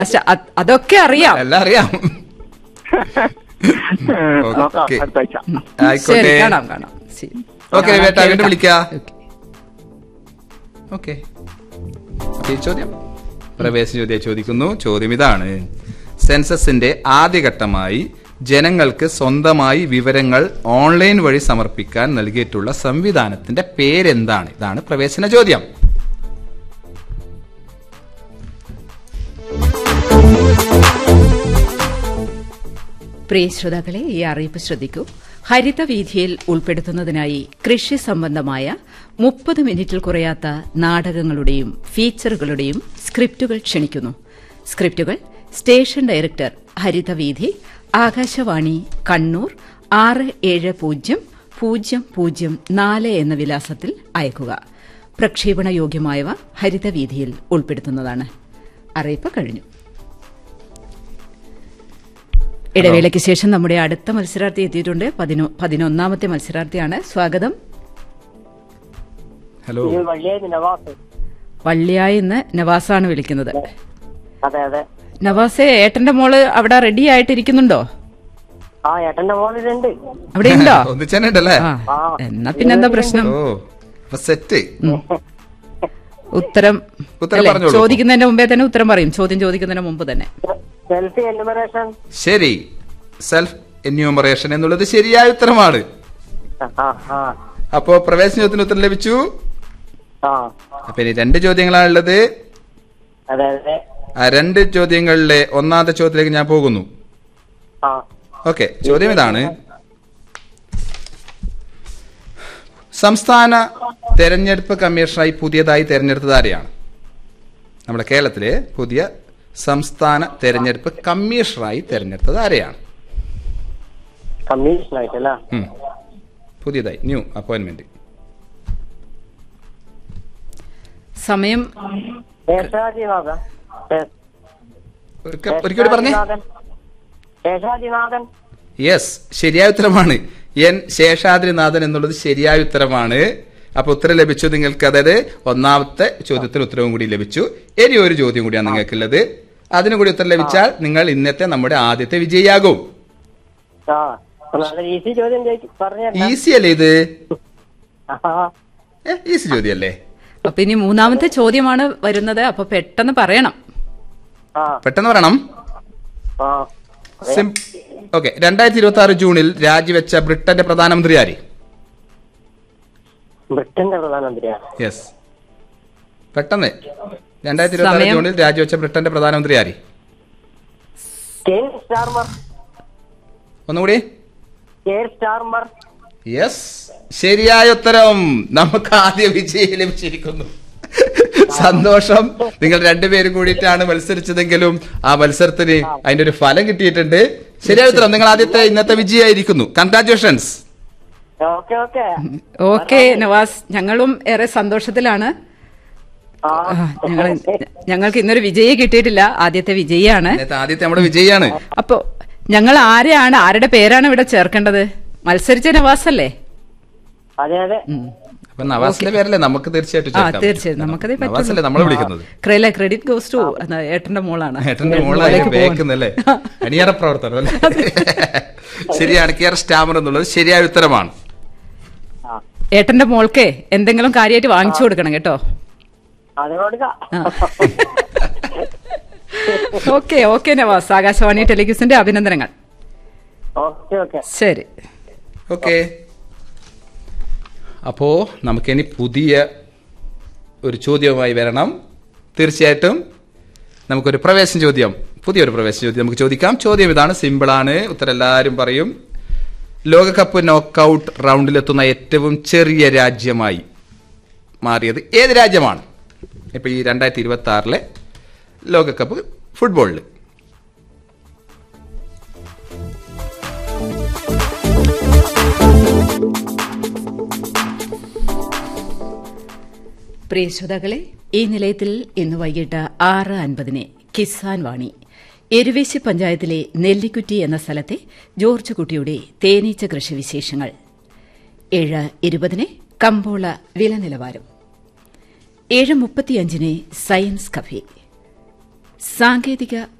പക്ഷെ അത് അതൊക്കെ അറിയാം എല്ലാം അറിയാം നോക്കാം ഓക്കെ അടുത്ത ആഴ്ച ശരി ആയിക്കോട്ടെ കാണാം കാണാം ശരി. ഓക്കെ കാണാം, വേട്ട വീണ്ടും കേൾക്കാം. വിളിക്കാ ഓക്കെ. ഓക്കെ ഈ ചോദ്യം പ്രവേശ ചോദ്യം ചോദിക്കുന്നു ചോദ്യം ഇതാണ് സെൻസസിന്റെ ആദ്യഘട്ടമായി ജനങ്ങൾക്ക് സ്വന്തമായി വിവരങ്ങൾ ഓൺലൈൻ വഴി സമർപ്പിക്കാൻ നൽകിയിട്ടുള്ള സംവിധാനത്തിന്റെ പേരെന്താണ് ഇതാണ് പ്രവേശന ചോദ്യം പ്രിയ ശ്രോതാക്കളെ ഈ അറിയിപ്പ് ശ്രദ്ധിക്കൂ ഹരിതവീഥിയിൽ ഉൾപ്പെടുത്തുന്നതിനായി കൃഷി സംബന്ധമായ മുപ്പത് മിനിറ്റിൽ കുറയാത്ത നാടകങ്ങളുടെയും ഫീച്ചറുകളുടെയും സ്ക്രിപ്റ്റുകൾ ക്ഷണിക്കുന്നു സ്ക്രിപ്റ്റുകൾ സ്റ്റേഷൻ ഡയറക്ടർ ഹരിതവീഥി ആകാശവാണി കണ്ണൂർ ആറ് ഏഴ് പൂജ്യം പൂജ്യം പൂജ്യം നാല് എന്ന വിലാസത്തിൽ അയക്കുക പ്രക്ഷേപണ യോഗ്യമായവ ഹരിതവീഥിയിൽ ഉൾപ്പെടുത്തുന്നതാണ് അറിയിപ്പ് കഴിഞ്ഞു ഇടവേളയ്ക്ക് ശേഷം നമ്മുടെ അടുത്ത മത്സരാർത്ഥി എത്തിയിട്ടുണ്ട് പതിനൊ- പതിനൊന്നാമത്തെ മത്സരാർത്ഥിയാണ് സ്വാഗതം ഹലോ ഇത് വള്ളിയായി നവാസ് വള്ളിയായി ഇന്ന് നവാസാണ് വിളിക്കുന്നത് അതെ അതെ നവാസെ ഏട്ടന്റെ മോള് അവിടെ റെഡി ആയിട്ടിരിക്കുന്നുണ്ടോ ആ ഏട്ടന്റെ മോളിലുണ്ട് അവിടെ ഉണ്ടോ ഒന്നിച്ചല്ലേ ആ എന്നാ പിന്നെന്താ പ്രശ്നം ഓ അപ്പൊ സെറ്റ് ഉത്തരം ഉത്തരം അല്ലേ, പറഞ്ഞോളൂ. ചോദിക്കുന്നതിന്റെ മുമ്പേ തന്നെ ഉത്തരം പറയും ചോദ്യം ചോദിക്കുന്നതിന് മുമ്പ് തന്നെ സെൽഫി എന്നുമറേഷൻ ശരി സെൽഫ് എന്യൂമറേഷൻ എന്നുള്ളത് ശരിയായ ഉത്തരമാണ് ആ ആ അപ്പോ പ്രവേശനത്തിന് ഉത്തരം ലഭിച്ചു ആ അപ്പൊ ഇനി രണ്ട് ചോദ്യങ്ങളാണുള്ളത് അതെ അതെ ആ രണ്ട് ചോദ്യങ്ങളിലെ ഒന്നാമത്തെ ചോദ്യത്തിലേക്ക് ഞാൻ പോകുന്നു ആ ഓക്കെ ചോദ്യം ഇതാണ് സംസ്ഥാന തെരഞ്ഞെടുപ്പ് കമ്മീഷണറായി പുതിയതായി തെരഞ്ഞെടുത്തത് ആരെയാണ് നമ്മുടെ കേരളത്തിലെ പുതിയ സംസ്ഥാന തെരഞ്ഞെടുപ്പ് കമ്മീഷണറായി തെരഞ്ഞെടുത്തത് ആരെയാണ് കമ്മീഷനായിട്ടല്ല ഉം. പുതിയതായി ന്യൂ അപ്പോയിന്റ്മെന്റ് സമയം ശേഷാജിനാഥൻ ഒരിക്കൽ പറഞ്ഞേ ശേഷാജിനാഥൻ യെസ് ശരിയായ ഉത്തരമാണ് എൻ ശേഷാദ്രിനാഥൻ എന്നുള്ളത് ശരിയായ ഉത്തരമാണ് അപ്പൊ ഉത്തരം ലഭിച്ചു നിങ്ങൾക്ക് അതായത് ഒന്നാമത്തെ ചോദ്യത്തിന് ഉത്തരവും കൂടി ലഭിച്ചു ഇനി ഒരു ചോദ്യം കൂടിയാണ് നിങ്ങൾക്കുള്ളത് അതിനും കൂടി ഉത്തരം ലഭിച്ചാൽ നിങ്ങൾ ഇന്നത്തെ നമ്മുടെ ആദ്യത്തെ വിജയിയാകും ആ നല്ല ഈസി ചോദ്യം ചോദിച്ചു പറഞ്ഞ ഈസി അല്ലേ ഇത് ഈസി ചോദ്യമല്ലേ അപ്പൊ ഇനി മൂന്നാമത്തെ ചോദ്യമാണ് വരുന്നത് അപ്പൊ പെട്ടെന്ന് പറയണം ആ പെട്ടെന്ന് പറയണം ആ സിം ഓക്കെ രണ്ടായിരത്തി ഇരുപത്തി ആറ് ജൂണിൽ രാജിവെച്ച ബ്രിട്ടന്റെ പ്രധാനമന്ത്രി ആര് ബ്രിട്ടന്റെ പ്രധാനമന്ത്രിയാണ് യെസ് പെട്ടെന്ന് രണ്ടായിരത്തി ഇരുപത്തി ആറ് സമയം. ജൂണിൽ രാജിവെച്ച ബ്രിട്ടന്റെ പ്രധാനമന്ത്രി ആര് കെയർ സ്റ്റാർമർ ഒന്നുകൂടി കെയർ സ്റ്റാർമർ യെസ് ശരിയായ ഉത്തരം നമുക്ക് ആദ്യ വിജയം ലഭിച്ചിരിക്കുന്നു സന്തോഷം നിങ്ങൾ രണ്ടുപേരും കൂടിയിട്ടാണ് മത്സരിച്ചതെങ്കിലും ആ മത്സരത്തിന് അതിന്റെ ഒരു ഫലം കിട്ടിയിട്ടുണ്ട് ശരിയായ ഉത്തരം നിങ്ങൾ ആദ്യത്തെ ഇന്നത്തെ വിജയായിരിക്കുന്നു congratulations okay okay okay Navas ഞങ്ങളും ഏറെ സന്തോഷത്തിലാണ് ആ ആ, ഞങ്ങൾ ഞങ്ങൾക്ക് ഇന്നൊരു വിജയി കിട്ടിയിട്ടില്ല ആദ്യത്തെ വിജയിയാണ് ഇന്നത്തെ ആദ്യത്തെ നമ്മുടെ വിജയാണ് അപ്പോ ഞങ്ങൾ ആരെയാണ് ആരുടെ പേരാണ് ഇവിടെ ചേർക്കേണ്ടത് മത്സരിച്ച നവാസ് അല്ലേ അതെ അതെ അപ്പൊ നവാസിന്റെ പേരല്ലേ നമുക്ക് തീർച്ചയായിട്ടും ആ ചേർക്കാം. തീർച്ചയായും നമുക്കതേ നവാസല്ലേ നമ്മളെ വിളിക്കുന്നത് ക്രെല ക്രെഡിറ്റ് ഗോസ് ടു ഏട്ടന്റെ മോളാണ് ഏട്ടന്റെ മോളായി ബേക്കുന്നല്ലേ അണിയറ പ്രവർത്തനം അല്ലേ ശരിയാണ് കെയർ സ്റ്റാമർ എന്നുള്ളത് ശരിയായ ഉത്തരമാണ് ആ ഏട്ടന്റെ മോൾക്ക് എന്തെങ്കിലും കാര്യമായിട്ട് വാങ്ങിച്ചു കൊടുക്കണം കേട്ടോ അത് കൊടുക്കാം ഓക്കെ ഓക്കെ നവാസ് ആകാശവാണി ടെലിവിഷന്റെ അഭിനന്ദനങ്ങൾ ഓക്കെ ഓക്കെ ശരി ഓക്കെ അപ്പോ നമുക്കിനി പുതിയ ഒരു ചോദ്യവുമായി വരണം തീർച്ചയായിട്ടും നമുക്കൊരു പ്രവേശന ചോദ്യം പുതിയൊരു പ്രവേശന ചോദ്യം നമുക്ക് ചോദിക്കാം ചോദ്യം ഇതാണ് സിമ്പിളാണ് ഉത്തരം എല്ലാവരും പറയും ലോകകപ്പ് നോക്കൌട്ട് റൗണ്ടിലെത്തുന്ന ഏറ്റവും ചെറിയ രാജ്യമായി മാറിയത് ഏത് രാജ്യമാണ് ഇപ്പൊ ഈ രണ്ടായിരത്തി ഇരുപത്തി ആറിലെ ലോകകപ്പ് ഫുട്ബോളിൽ പ്രിയ ശ്രോതാക്കളെ ഈ നിലയത്തിൽ ഇന്ന് വൈകിട്ട് ആറ് അൻപതിന് കിസാൻ വാണി എരുവേശി പഞ്ചായത്തിലെ നെല്ലിക്കുറ്റി എന്ന സ്ഥലത്തെ ജോർജ് കുട്ടിയുടെ തേനീച്ച കൃഷി വിശേഷങ്ങൾ ഏഴ് ഇരുപതിന് കമ്പോള വില നിലവാരം ഏഴ് മുപ്പത്തിയഞ്ചിന് സയൻസ് കഫേ സാങ്കേതിക